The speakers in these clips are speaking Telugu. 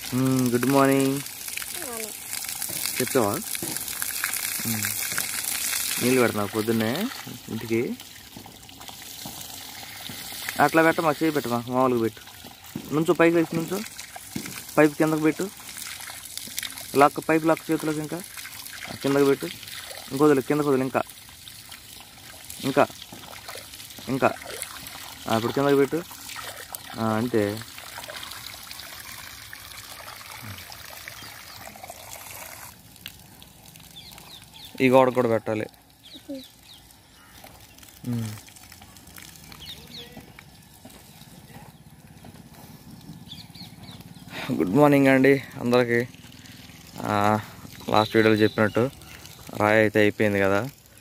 గుడ్ మార్నింగ్ చెప్పావా మ్మ్. నీళ్ళు పెడతావు పొద్దున్నే ఇంటికి అట్లా పెట్టమా చేయి పెట్టమా మామూలుగా పెట్టు నుంచో పైకి వేసి నుంచో పైప్ కిందకు పెట్టు లాక్ పైప్ లాక్ చేతిలోకి ఇంకా ఆ కిందకు పెట్టు ఇంకొదలు కిందకు వదిలి ఇంకా ఇంకా ఇంకా ఆ, ఇప్పుడు కిందకు పెట్టు ఆ, అంతే ఈ గోడ కూడా పెట్టాలి మ్మ్. గుడ్ మార్నింగ్ అండి అందరికీ ఆ, లాస్ట్ వీడియోలో చెప్పినట్టు రాయి అయితే అయిపోయింది కదా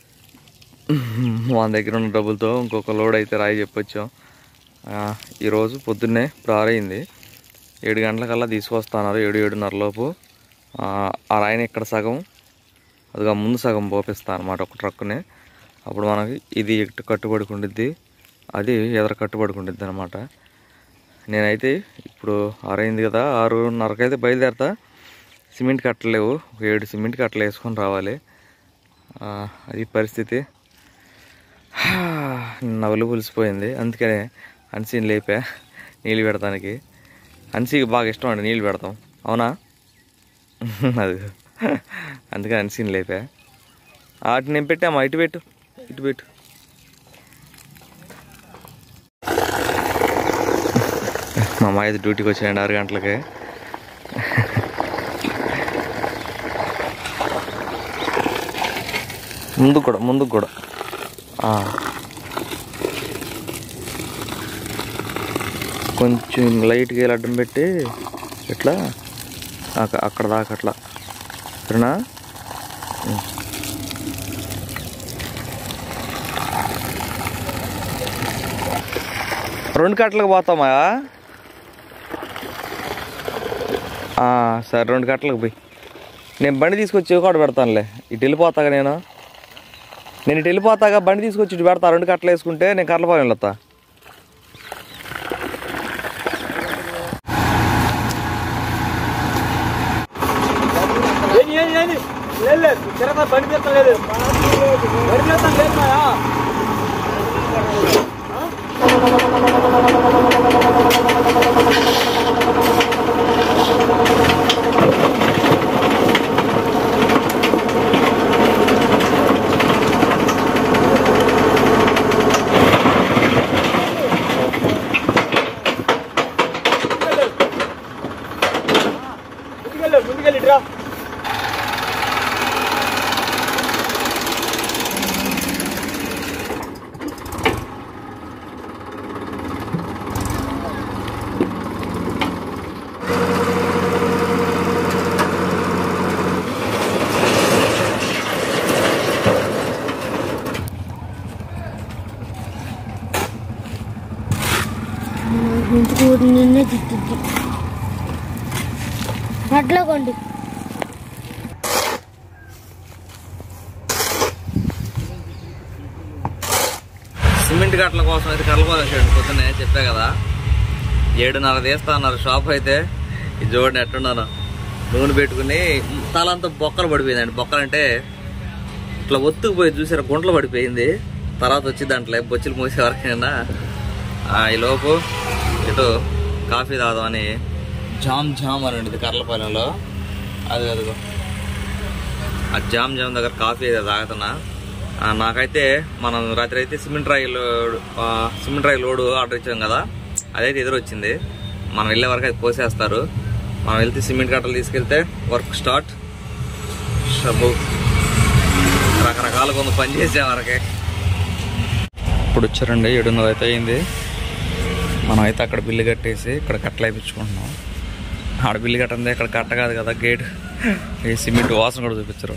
మన దగ్గర ఉన్న డబ్బులతో ఇంకొక లోడ్ అయితే రాయి చెప్పొచ్చాం ఆ, ఈరోజు పొద్దున్నే ప్రారైంది ఏడు గంటలకల్లా తీసుకొస్తున్నారు ఏడు ఏడున్నర లోపు ఆ, ఆ రాయిని ఇక్కడ సగం అదిగా ముందు సగం పోపిస్తాను అనమాట ఒక ట్రక్కుని అప్పుడు మనకి ఇది ఇటు కట్టుబడుకుండిద్ది అది ఎదర కట్టుబడుకుండిద్ది అనమాట నేనైతే ఇప్పుడు ఆరైంది కదా ఆరున్నరకైతే బయలుదేరతా సిమెంట్ కట్టలేవు ఒక ఏడు సిమెంట్ కట్టలు వేసుకొని రావాలి ఆ, అది పరిస్థితి హా, నిన్న ఒళ్ళు పులిసిపోయింది అందుకనే అన్సీని లేపా నీళ్ళు పెడతానికి అన్సీకి బాగా ఇష్టం అండి నీళ్ళు పెడతాం అవునా అది అందుకని అన్సీని లేపా వాటిని నేను పెట్టామా ఇటు పెట్టు ఇటు పెట్టు మా అమ్మాయి అయితే డ్యూటీకి వచ్చాయండి ఆరు గంటలకి ముందుకు కూడా ముందుకు కూడా ఆ. కొంచెం లైట్గా ఇలా అడ్డం పెట్టి ఇట్లా అక్క- అక్కడ దాకా అట్లా సరేనా ఉం. రెండు కట్టలకు పోతామా ఆ, సరే రెండు కట్టలకు పోయి నేను బండి తీసుకొచ్చి కూడా పెడతానులే ఇటు వెళ్ళిపోతాగా నేను నేను ఇటు వెళ్ళిపోతాగా బండి తీసుకొచ్చి ఇటు పెడతా రెండు కట్టలు వేసుకుంటే నేను కర్లపాలెం వెళ్తా ఏంటి ఏంటి ఏంటి లేదు లేదు తిరగతా బండి తీస్తాం లేదు బండి తీస్తాం లేదు మాయా ముందుకెళ్ళు ముందుకెళ్ళి ఇట్రా ఇంటికి నిన్నే తిట్టిద్ది అట్లా కొండి సిమెంట్ కట్టల కోసం అయితే కర్లపాలెం వచ్చాడు పొద్దున్నే చెప్పా కదా ఏడున్నర తీస్తా అన్నారు షాప్ అయితే ఇది చూడండి ఎట్టున్నాను నూనె పెట్టుకుని తలంతా బొక్కలు పడిపోయిందండి బొక్కలంటే ఇట్లా ఒత్తుకుపోయి చూసారా గుంటలు పడిపోయింది తర్వాత వచ్చి దాంట్లో బొచ్చులు మూసే వరకైనా ఈ లోపు ఇటు కాఫీ తాగుదామని జామ్ జామ్ అని ఉండేది కర్లపాలెంలో అది అదిగో ఆ జామ్ జామ్ దగ్గర కాఫీ అయితే తాగుతున్నా ఆ, నాకైతే మనం రాత్రి అయితే సిమెంట్ రాయి లోడ్ ఆ, సిమెంట్ రాయి లోడు ఆర్డర్ ఇచ్చాం కదా అదైతే ఎదురు వచ్చింది మనం వెళ్ళే వరకు అది పోసేస్తారు మనం వెళ్తే సిమెంట్ కట్టలు తీసుకెళ్తే వర్క్ స్టార్ట్ షబు రకరకాలుగా ఉంది పని చేసే వరకే ఇప్పుడు వచ్చారండి ఏడున్నర అయితే అయింది మనం అయితే అక్కడ బిల్లు కట్టేసి ఇక్కడ కట్టలు వేయించుకుంటున్నాం ఆడ బిల్లు కట్టండి ఇక్కడ కట్ట కాదు కదా గేట్ ఈ సిమెంట్ వాసన కూడా చూపించరు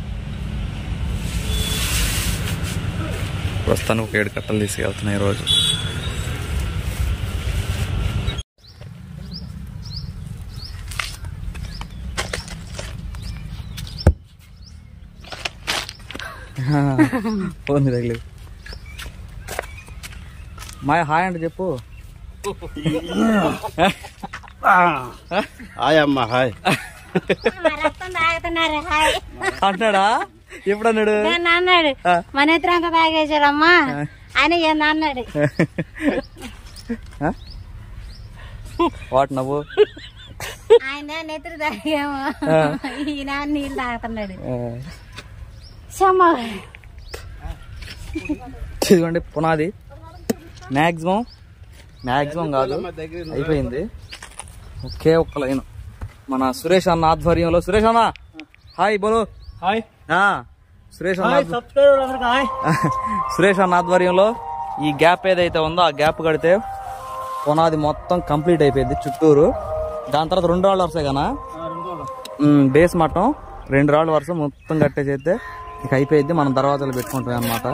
ప్రస్తుతానికి ఒక ఏడు కట్టలు తీసుకెళ్తున్నాయి ఈరోజు పోంది తగిలి మాయ హాయ్ అంటే చెప్పు హాయ్ అమ్మ హాయ్ రక్తం తాగుతున్నారు హాయ్ అంటున్నాడా ఎప్పుడు అన్నాడు నేను అన్నాడు మన ఇద్దరు అంతా తాగేశారమ్మా అని ఏంది అన్నాడు వాట్ నవ్వు ఆయన నెత్తురు తాగేమో ఈయన నీళ్ళు తాగుతున్నాడు ఆ, సమ్మ ఇదిగోండి పునాది మ్యాక్సిమం మ్యాక్సిమం కాదు అయిపోయింది ఒకే ఒక్క లైన్ మన సురేష్ అన్న ఆధ్వర్యంలో సురేష్ అన్న హాయ్ బోలు హాయ్ ఆ, సురేష్ అన్న ఆధ్వ- సబ్స్క్రైబర్ అందరికి హాయ్ సురేష్ అన్న ఆధ్వర్యంలో ఈ గ్యాప్ ఏదైతే ఉందో ఆ గ్యాప్ కడితే పునాది మొత్తం కంప్లీట్ అయిపోయింది చుట్టూరు దాని తర్వాత రెండు రాళ్ళు వరుస కనా బేస్ మట్టం రెండు రాళ్ళు వరుస మొత్తం కట్టేసేస్తే ఇక అయిపోయింది మనం దర్వాజాలు పెట్టుకుంటాం అనమాట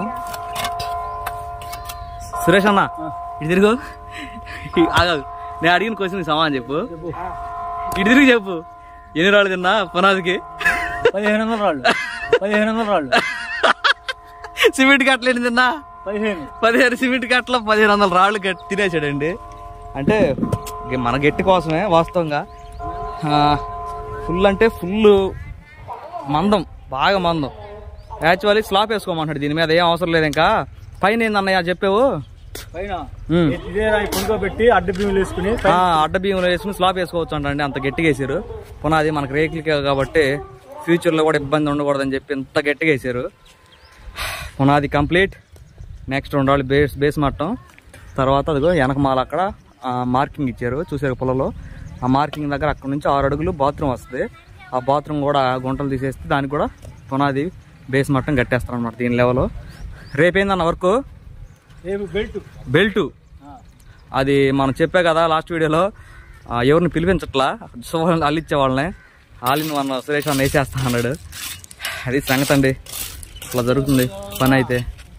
సురేష్ అన్న ఇటు తిరుగు ఆగాగు నేను అడిగిన క్వశ్చన్ సమాధానం చెప్పు ఇటు తిరిగి చెప్పు ఎన్ని రాళ్ళు తిన్నా పునాదికి పదిహేను వందల రాళ్ళు పదిహేను వందల రాళ్ళు సిమెంట్ కట్టలేని తిన్నా పదిహేను పదిహేను సిమెంట్ కట్టలో పదిహేను వందల రాళ్ళు గట్టి తినేసాడండి అంటే ఇక మన గట్టి కోసమే వాస్తవంగా ఫుల్ అంటే ఫుల్ మందం బాగా మందం యాక్చువల్లీ స్లాప్ వేసుకోమంటాడు దీని మీద ఏం అవసరం లేదు ఇంకా పైన ఏందన్నయ్య చెప్పావు పైన ఉమ్. ఇదే రాయి పెట్టి అడ్డ బియ్యం వేసుకుని ఆ, అడ్డ బియ్యంలో వేసుకుని స్లాప్ వేసుకోవచ్చు అంటండి అంత గట్టిగా వేసారు పునాది మనకి రేకులకే కాబట్టి ఫ్యూచర్లో కూడా ఇబ్బంది ఉండకూడదని చెప్పి ఇంత గట్టిగా వేసారు పునాది కంప్లీట్ నెక్స్ట్ రెండు వాళ్ళు బేస్ బేస్ మట్టం తర్వాత అదిగో వెనకమాల అక్కడ మార్కింగ్ ఇచ్చారు చూసారు పొలంలో ఆ మార్కింగ్ దగ్గర అక్కడ నుంచి ఆరు అడుగులు బాత్రూమ్ వస్తుంది ఆ బాత్రూమ్ కూడా గుంటలు తీసేస్తే దానికి కూడా పునాది బేస్ మట్టం కట్టేస్తారు అనమాట దీని లెవెల్ రేపేందన్న వర్క్ రేపు బెల్ట్ బెల్టు అది మనం చెప్పే కదా లాస్ట్ వీడియోలో ఆ, ఎవరిని పిలిపించట్లా సో వాళ్ళని అల్లిచ్చే వాళ్ళని వాళ్ళని మన సురేష్ అన్న వేసేస్తా అన్నాడు అది సంగతి అండి అట్లా జరుగుతుంది పని అయితే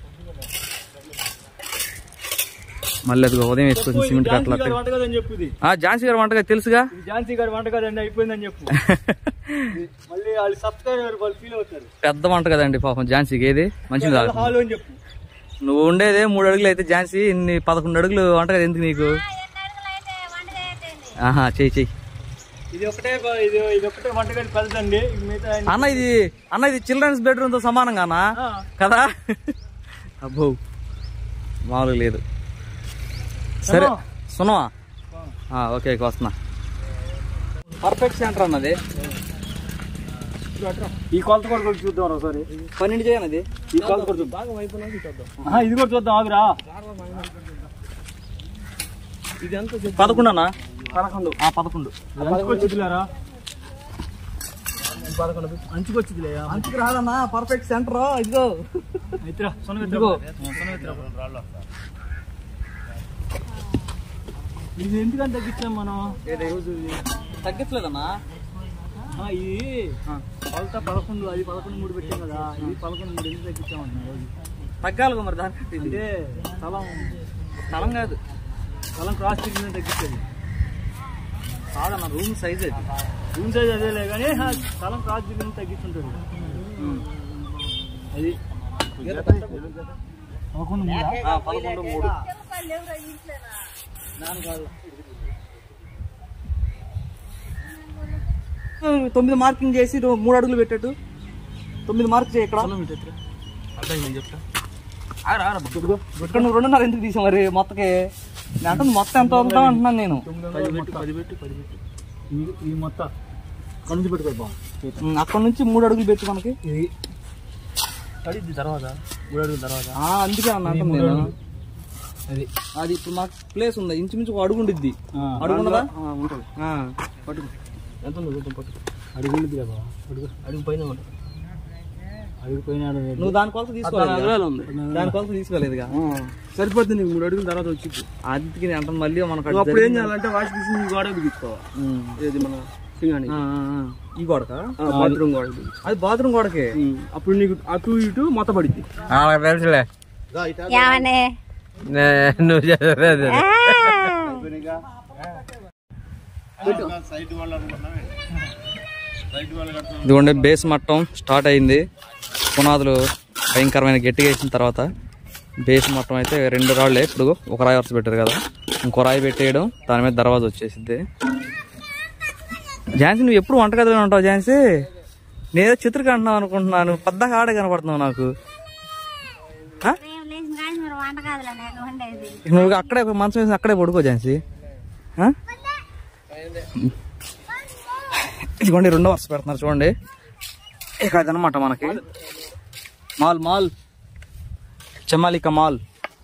మళ్ళీ అదిగో ఉదయం వేసుకొచ్చింది సిమెంట్ కట్టలు గారి వంట కదని చెప్పు ఇది ఆ ఝాన్సీ గారు వంటగా తెలుసుగా ఇది ఝాన్సీ గారి వంట కదండి అయిపోయిందని చెప్పు మళ్ళీ వాళ్ళు సబ్స్క్రైబర్ వాళ్ళు ఫీల్ అవుతారు పెద్ద వంట కదండి పాపం ఝాన్సీకి ఏది మంచిది కాదు హాల్ అని చెప్పు నువ్వు ఉండేదే మూడు అడుగులు అయితే ఝాన్సీ ఇన్ని పదకొండు అడుగులు వంట కదా ఎందుకు నీకు ఆహా చెయ్యి చెయ్యి ఇది ఒకటే బ- ఇది ఇది ఒకటే వంటగది పెద్దదండి ఇది మిగతా అన్ని- అన్న ఇది అన్న ఇది చిల్డ్రన్స్ బెడ్రూమ్ తో సమానంగానా ఆ, కదా అబ్బో మామూలు లేదు సరే సునవా ఓకే ఓకే, వస్తున్నా పర్ఫెక్ట్ సెంటర్ అన్నది ఈ కొలత కూడా కొంచెం చూద్దాం ఒకసారి పన్నెండు చేయనది ఈ కొలత కూడా చూద్దాం ఆహా, ఇది కూడా చూద్దాం ఆగురా ఇది ఎంత పదకొండు అన్న పదకొండు ఆ, పదకొండు అంచుకొచ్చిదిలేరా పదకొండు అంచుకొచ్చిదిలే అంచుకు రాదన్నా పర్ఫెక్ట్ సెంటర్ ఇదిగో మిత్ర ఇదిగో. ఇది ఎందుకని తగ్గించాం మనం తగ్గట్లేదన్నా ఆ, ఇది కొలత పదకొండు అది పదకొండు మూడు పెట్టాం కదా ఇది పదకొండు మూడు ఎందుకు తగ్గించామంటున్నా రోజు తగ్గాలి మరి దానికి ఇది అంటే స్థలం స్థలం కాదు స్థలం క్రాస్ తిరిగిందని తగ్గించేది కాదన్న రూమ్ సైజ్ అది రూమ్ సైజ్ అదేలే కానీ ఆ, స్థలం క్రాస్ తిరిగిందని తగ్గిస్తుంటుంది అది పదకొండు మూడా ఆ, పదకొండు మూడు తొమ్మిది మార్కింగ్ చేసి నువ్వు మూడు అడుగులు పెట్టాడు తొమ్మిది మార్క్ చేయి ఇక్కడ అర్థం నేను చెప్తా ఇక్కడ నువ్వు రెండున్నర ఎందుకు తీసావు మరి మొత్తకి నేను అంటుంది మొత్తం ఎంత అవుతావు అంటున్నాను నేను పది పెట్టు పది పెట్టు పది పెట్టు ఇది ఇది మొత్తం అక్కడ నుంచి పెట్టుకో బా ఉమ్, అక్కడ నుంచి మూడు అడుగులు పెట్టు మనకి ఇది పడిద్ది తర్వాత మూడు అడుగుల తర్వాత ఆ, అందుకే అన్న అంటుంది నేను అది అది ఇప్పుడు మాకు ప్లేస్ ఉంది ఇంచుమించు ఒక అడుగు ఉండిద్ది ఆ, అడుగు ఉన్నదా ఉంటుంది ఆ. పట్టుకో ఎంత ఉంది కొంచెం పట్టుకో అడుగు ఉంది కదా అడుగు అడుగు పైన ఉంటుంది అడుగు పైన ఆడ లేదు. నువ్వు దాని కొలత తీసుకోలేదు అగ్రాలు ఉంది. దాని కొలత తీసుకోలేదుగా సరిపోతుంది నీకు మూడు అడుగుల తర్వాత వచ్చింది అందుకే నేను అంటాను మళ్ళీ మనకు నువ్వు అటు అప్పుడు ఏం జరిగింది. చేయాలంటే వాష్ తీసి నీ గోడ బిగించుకోవాలి ఉమ్. ఏది మన సింగాని ఆ, ఆ, ఆ. ఈ గోడక బాత్రూమ్ గోడ బిగించు. అది బాత్రూమ్ గోడకే ఉమ్, అప్పుడు నీకు అటు ఇటు మొత్త పడిద్ది తెలుసులే ఏమనే నువ్వు చెప్పలేదు ఇదిగోండి బేస్ మట్టం స్టార్ట్ అయింది పునాదులు భయంకరమైన గట్టిగా వేసిన తర్వాత బేస్ మట్టం అయితే రెండు రాళ్ళే ఇప్పుడు ఒక రాయి వరుస పెట్టారు కదా ఇంకో రాయి పెట్టేయడం దాని మీద దర్వాజా వచ్చేసిద్ది ఝాన్సీ నువ్వు ఎప్పుడు వంటగదిలో ఉంటావు ఝాన్సీ నేనేదో చిత్రకి అంటున్నావు అనుకుంటున్నాను పెద్దగా ఆడే కనపడుతున్నావు నాకు ఆ? మేము లేచిన కానీ మీరు వంట కాదులే నేను వండేది నువ్వు అక్కడే ఒక మంచం వేసి అక్కడే పడుకో ఝాన్సీ ఆ? ఇదిగోండి రెండో వరుస పెడుతున్నారు చూడండి ఇక అదనమాట మనకి మాల్ మాల్ చెమాలిక మాల్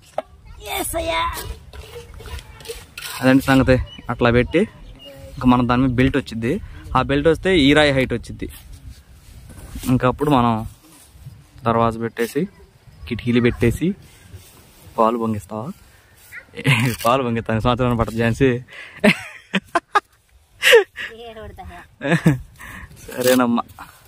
అదండి సంగతి అట్లా పెట్టి ఇంకా మనం దాని మీద బెల్ట్ వచ్చింది ఆ బెల్ట్ వస్తే ఈ రాయి హైట్ వచ్చింది ఇంకా అప్పుడు మనం దర్వాజ పెట్టేసి కిటికీలు పెట్టేసి పాలు పొంగిస్తావా పాలు పొంగిస్తాను సంవత్సరం పడుతుంది ఝాన్సీ ఏడు కొడతాయా సరేనమ్మా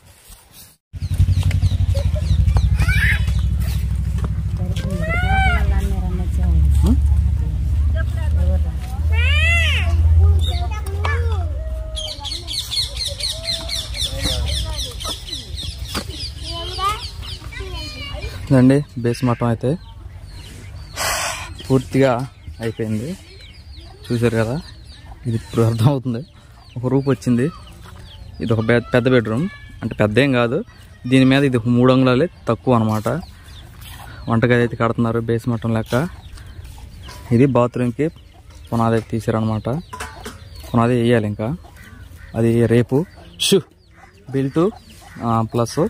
ఇదండి బేస్ మట్టం అయితే పూర్తిగా అయిపోయింది చూసారు కదా ఇది ఇప్పుడు అర్థమవుతుంది ఒక రూప్ వచ్చింది ఇది ఒక పెద్ద పెద్ద బెడ్రూమ్ అంటే పెద్ద ఏం కాదు దీని మీద ఇది మూడు అంగుళాలే తక్కువ అనమాట వంటగది అయితే కడుతున్నారు బేస్ మట్టం లెక్క ఇది బాత్రూమ్కి పునాది అయితే తీసారనమాట పునాది వేయాలి ఇంకా అది రేపు షూ బెల్టు ప్లస్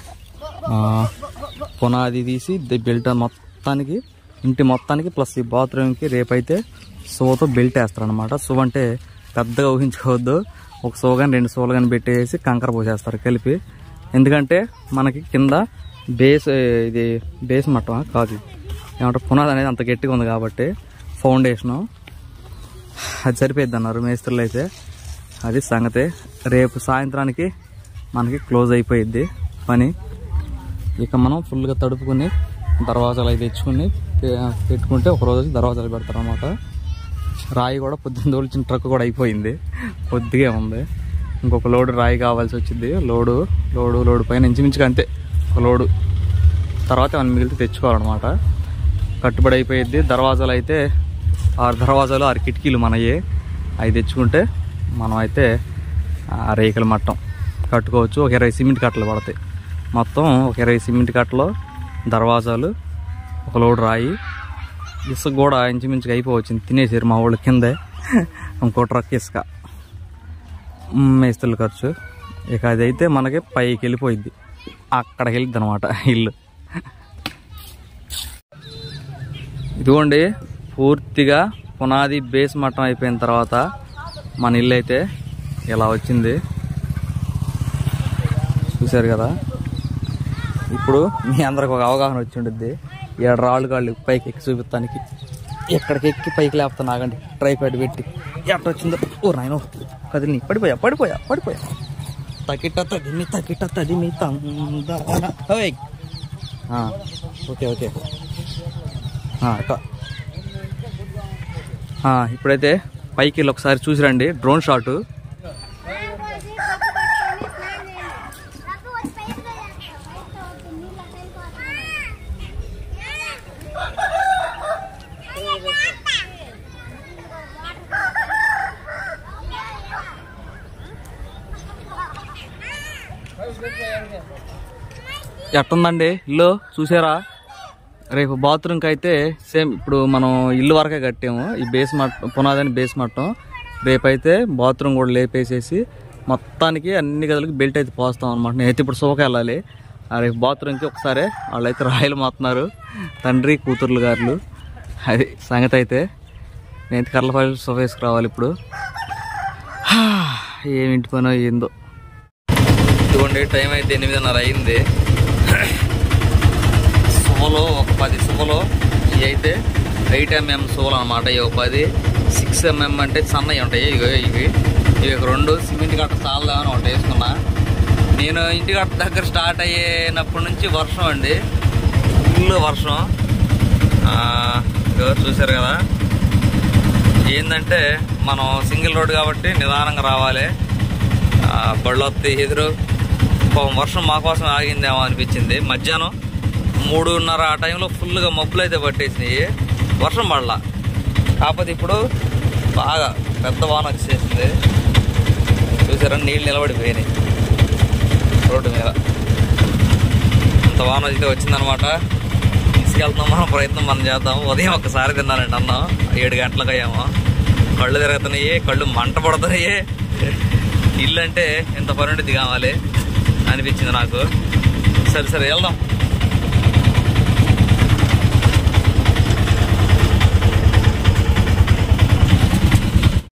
పునాది తీసి ది బెల్ట్ మొత్తానికి ఇంటి మొత్తానికి ప్లస్ ఈ బాత్రూమ్కి రేపైతే సోతో బెల్ట్ వేస్తారనమాట సో అంటే పెద్దగా ఊహించుకోవద్దు ఒక సో కానీ రెండు సోలు కానీ పెట్టేసి కంకర పోసేస్తారు కలిపి ఎందుకంటే మనకి కింద బేస్ ఇది బేస్ మట్టం కాదు ఏమంటారు పునాది అనేది అంత గట్టిగా ఉంది కాబట్టి ఫౌండేషను అది సరిపోద్ది అన్నారు మేస్త్రులు అయితే అది సంగతి రేపు సాయంత్రానికి మనకి క్లోజ్ అయిపోయిద్ది పని ఇక మనం ఫుల్గా తడుపుకొని దర్వాజాలు అవి తెచ్చుకుని పె- పెట్టుకుంటే ఒక రోజు దర్వాజాలు పెడతారు అనమాట రాయి కూడా పొద్దున్న తోలిచిన ట్రక్ కూడా అయిపోయింది కొద్దిగా ఉంది ఇంకొక లోడు రాయి కావాల్సి వచ్చింది లోడు లోడు లోడు పైన ఇంచుమించుగా అంతే ఒక లోడు తర్వాత మనం మిగిలితే తెచ్చుకోవాలన్నమాట కట్టుబడి అయిపోయింది దర్వాజాలు అయితే ఆరు దర్వాజాలు ఆరు కిటికీలు మనయే అవి తెచ్చుకుంటే మనం అయితే ఆ రేకుల మట్టం కట్టుకోవచ్చు ఒక ఇరవై సిమెంట్ కట్టలు పడతాయి మొత్తం ఒక ఇరవై సిమెంట్ కట్టలు దర్వాజాలు ఒక లోడు రాయి ఇసుక కూడా ఇంచుమించుగా అయిపోవచ్చింది తినేసారు మా వాళ్ళు కిందే ఇంకో ట్రక్ ఇసుక మ్, మేస్త్రుల ఖర్చు ఇక అది అయితే మనకి పైకి వెళ్ళిపోయింది అక్కడికి వెళ్ళిద్ది అనమాట ఇల్లు ఇదిగోండి పూర్తిగా పునాది బేస్ మట్టం అయిపోయిన తర్వాత మన ఇల్లు అయితే ఇలా వచ్చింది చూశారు కదా ఇప్పుడు మీ అందరికి ఒక అవగాహన వచ్చి ఉండిద్ది ఏడు రాళ్ళు కాళ్ళు పైకి ఎక్కి చూపిస్తానికి ఎక్కడికి ఎక్కి పైకి లేపుతాను ఆగండి ట్రైపాడ్ పెట్టి ఎట్ట వచ్చిందో ఓ నాయన కదిలిని పడిపోయా పడిపోయా పడిపోయా తకిట తదిమి తకిట తదిమి తందాన ఓయ్. ఆ, ఓకే ఓకే ఆ, అట్ట. ఆ, ఇప్పుడైతే పైకి వెళ్ళి ఒకసారి చూసి రండి డ్రోన్ షాట్ ఎట్టుందండి ఇల్లు చూసారా రేపు బాత్రూమ్కి అయితే సేమ్ ఇప్పుడు మనం ఇల్లు వరకే కట్టాము ఈ బేస్ మట్ పునాదని బేస్ మట్టం రేపైతే బాత్రూమ్ కూడా లేపేసేసి మొత్తానికి అన్ని గదులకి బెల్ట్ అయితే పోస్తాం అనమాట నేనైతే ఇప్పుడు సోక వెళ్ళాలి ఆ రేపు బాత్రూమ్కి ఒకసారి వాళ్ళైతే రాయలు మాతున్నారు తండ్రి కూతుర్లు గారులు అది సంగతి అయితే నేనైతే కర్లపాలి సోఫా వేసుకురావాలి ఇప్పుడు హా, ఏమి ఇంటి పనో ఏందో ఇదిగోండి టైం అయితే ఎనిమిదిన్నర అయింది సుమలో ఒక పది సుమలో ఇవి అయితే ఎయిట్ ఎంఎం సుమలు అనమాట ఇవి ఒక పది సిక్స్ ఎంఎం అంటే సన్నవి ఉంటాయి ఇవి ఇవి ఇవి ఒక రెండు సిమెంట్ గట్ట చాలదామని ఒకటి వేసుకున్నా నేను ఇంటి గట్ట దగ్గర స్టార్ట్ అయ్యేనప్పటి నుంచి వర్షం అండి ఫుల్ వర్షం ఆ, ఇదిగో చూశారు కదా ఏంటంటే మనం సింగిల్ రోడ్ కాబట్టి నిదానంగా రావాలి ఆ, బళ్ళు వస్తాయి ఎదురు పాపం వర్షం మా కోసం ఆగిందేమో అనిపించింది మధ్యాహ్నం మూడున్నర ఆ టైంలో ఫుల్గా మబ్బులు అయితే పట్టేసినాయి వర్షం పడలా కాకపోతే ఇప్పుడు బాగా పెద్ద వాన వచ్చేసింది చూసారా నీళ్ళు నిలబడిపోయినాయి రోడ్డు మీద అంత వాన అయితే వచ్చిందనమాట తీసుకెళ్తున్నాం మన ప్రయత్నం మనం చేద్దాం ఉదయం ఒక్కసారి తిన్నానండి అన్నం ఏడు గంటలకు అయ్యాము కళ్ళు తిరుగుతున్నాయి కళ్ళు మంట పడుతున్నాయి ఇల్లు అంటే ఇంత పని ఉండిద్ది కావాలి అనిపించింది నాకు సరే సరే వెళ్దాం